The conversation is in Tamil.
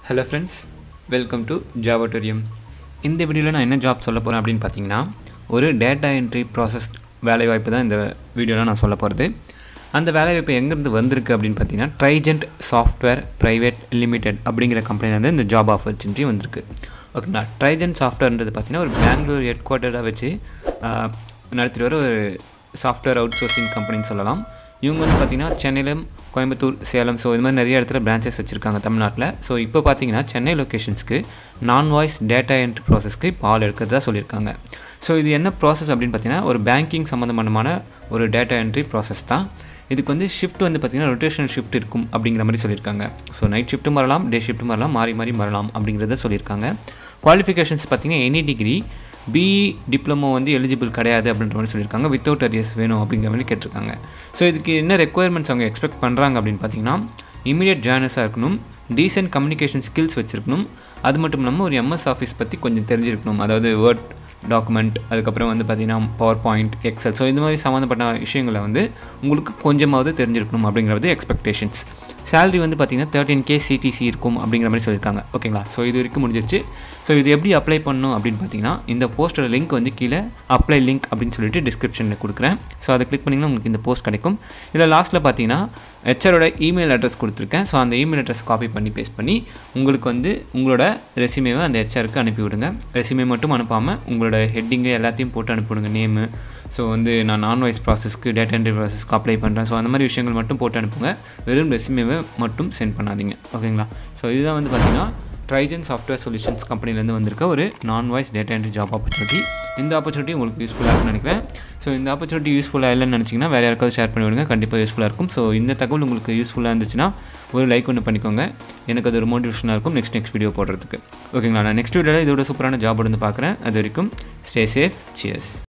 ஹலோ ஃப்ரெண்ட்ஸ் வெல்கம் டு ஜாவாட்டோரியம் இந்த வீடியோவில் நான் என்ன ஜாப் சொல்ல போகிறேன் அப்படின்னு பார்த்தீங்கன்னா ஒரு டேட்டா என்ட்ரி ப்ராசஸ் வேலைவாய்ப்பு தான் இந்த வீடியோவில் நான் சொல்ல போகிறது அந்த வேலைவாய்ப்பு எங்கேருந்து வந்திருக்கு அப்படின்னு பார்த்தீங்கன்னா ட்ரைஜென்ட் சாஃப்ட்வேர் ப்ரைவேட் லிமிடெட் அப்படிங்கிற கம்பெனிலேருந்து இந்த ஜாப் ஆப்பர்ச்சுனிட்டி வந்திருக்கு ஓகேங்களா ட்ரைஜென்ட் சாஃப்ட்வேர்ன்றது பார்த்தீங்கன்னா ஒரு பெங்களூர் ஹெட் குவார்ட்டராக வச்சு ஆஹ், நடத்திட்டு வர ஒரு சாஃப்ட்வேர் அவுட் சோர்சிங் கம்பெனின்னு சொல்லலாம் இவங்க வந்து பார்த்திங்கன்னா சென்னையிலும் கோயம்புத்தூர் சேலம் ஸோ இது மாதிரி நிறைய இடத்துல பிரான்ச்சஸ் வச்சுருக்காங்க தமிழ்நாட்டில் ஸோ இப்போ பார்த்தீங்கன்னா சென்னை லொக்கேஷன்ஸ்க்கு நான் வாய்ஸ் டேட்டா என்ட்ரி ப்ராசஸ்க்கு இப்போ ஆள் எடுக்கிறதா சொல்லியிருக்காங்க ஸோ இது என்ன ப்ராசஸ் அப்படின்னு பார்த்தீங்கன்னா ஒரு பேங்கிங் சம்மந்தமான ஒரு டேட்டா என்ட்ரி ப்ராசஸ் தான் இதுக்கு வந்து ஷிஃப்ட் வந்து பார்த்திங்கன்னா ரொட்டேஷனல் ஷிஃப்ட் இருக்கும் அப்படிங்கிற மாதிரி சொல்லியிருக்காங்க ஸோ நைட் ஷிஃப்ட்டும் வரலாம் டே ஷிஃப்ட்டும் வரலாம் மாறி மாறி வரலாம் அப்படிங்கிறத சொல்லியிருக்காங்க குவாலிஃபிகேஷன்ஸ் பார்த்தீங்கன்னா எனி டிகிரி பிஇ டிப்ளமோ வந்து எலிஜிபிள் கிடையாது அப்படின்ற மாதிரி சொல்லியிருக்காங்க வித்தவுட் அரியர்ஸ் வேணும் அப்படிங்கிற மாதிரி கேட்டிருக்காங்க ஸோ இதுக்கு என்ன ரெக்குயர்மெண்ட்ஸ் அவங்க எக்ஸ்பெக்ட் பண்ணுறாங்க அப்படின்னு பார்த்தீங்கன்னா இமீடியட் ஜாயினஸாக இருக்கணும் டீசென்ட் கம்யூனிகேஷன் ஸ்கில்ஸ் வச்சுருக்கணும் அது மட்டும் இல்லாமல் ஒரு எம்எஸ் ஆஃபீஸ் பற்றி கொஞ்சம் தெரிஞ்சிருக்கணும் அதாவது வேர்ட் டாக்குமெண்ட் அதுக்கப்புறம் வந்து பார்த்திங்கன்னா பவர் பாயிண்ட் எக்ஸல் ஸோ இந்த மாதிரி சம்மந்தப்பட்ட விஷயங்களை வந்து உங்களுக்கு கொஞ்சமாவது தெரிஞ்சிருக்கணும் அப்படிங்கிறது எக்ஸ்பெக்டேஷன்ஸ் salary வந்து பார்த்திங்கன்னா தேர்ட்டின் கே சிடிசி இருக்கும் அப்படிங்கிற மாதிரி சொல்லியிருக்காங்க ஓகேங்களா ஸோ இது வரைக்கும் முடிஞ்சிருச்சு ஸோ இது எப்படி அப்ளை பண்ணணும் அப்படின்னு பார்த்தீங்கன்னா இந்த போஸ்டோட லிங்க் வந்து கீழே அப்ளை லிங்க் அப்படின்னு சொல்லிட்டு டிஸ்கிரிப்ஷனில் கொடுக்குறேன் ஸோ அதை கிளிக் பண்ணிங்கன்னா உங்களுக்கு இந்த போஸ்ட் கிடைக்கும் இதில் லாஸ்ட்டில் பார்த்தீங்கன்னா ஹெச்ஆரோட இமெயில் அட்ரஸ் கொடுத்துருக்கேன் ஸோ அந்த இமெயில் அட்ரஸ் காப்பி பண்ணி பேஸ்ட் பண்ணி உங்களுக்கு வந்து உங்களோட ரெசியூமேவை அந்த ஹெச்ஆருக்கு அனுப்பி விடுங்க ரெசியூமே மட்டும் அனுப்பாமல் உங்களோட ஹெட்டிங்கு எல்லாத்தையும் போட்டு அனுப்பிவிடுங்க நேமு ஸோ வந்து நான் நான் வாய்ஸ் ப்ராசஸ்க்கு டேட்டா என்ட்ரி ப்ராசஸ்க்கு அப்ளை பண்ணுறேன் ஸோ அந்த மாதிரி விஷயங்கள் மட்டும் போட்டு அனுப்புங்க வெறும் ரெசியூமேவை மட்டும் சென்ட் பண்ணாதீங்க ஓகேங்களா ஸோ இதுதான் வந்து பார்த்தீங்கன்னா ட்ரைஜன் சாஃப்ட்வேர் சொல்யூஷன்ஸ் கம்பெனிலேருந்து வந்திருக்க ஒரு நான் voice data entry job opportunity இந்த ஆப்பர்ச்சுனிட்டி உங்களுக்கு யூஸ்ஃபுல்லாக இருக்கும்னு நினைக்கிறேன் ஸோ இந்த ஆப்பர்ச்சுனிட்டி யூஸ்ஃபுல்லாக இல்லைன்னு நினச்சிங்கன்னா வேறு யாருக்காவது ஷேர் பண்ணி விடுங்க கண்டிப்பாக யூஸ்ஃபுல்லாக இருக்கும் ஸோ இந்த தகவல் உங்களுக்கு யூஸ்ஃபுல்லாக இருந்துச்சுன்னா ஒரு லைக் ஒன்று பண்ணிக்கோங்க எனக்கு அது ஒரு மோட்டிவேஷனாக இருக்கும் நெக்ஸ்ட் நெக்ஸ்ட் வீடியோ போடுறதுக்கு ஓகேங்களா நான் நெக்ஸ்ட் வீடியோவில் இதோட சூப்பரான ஜாப் வந்து பார்க்குறேன் அது வரைக்கும் ஸ்டே சேஃப் சியர்ஸ்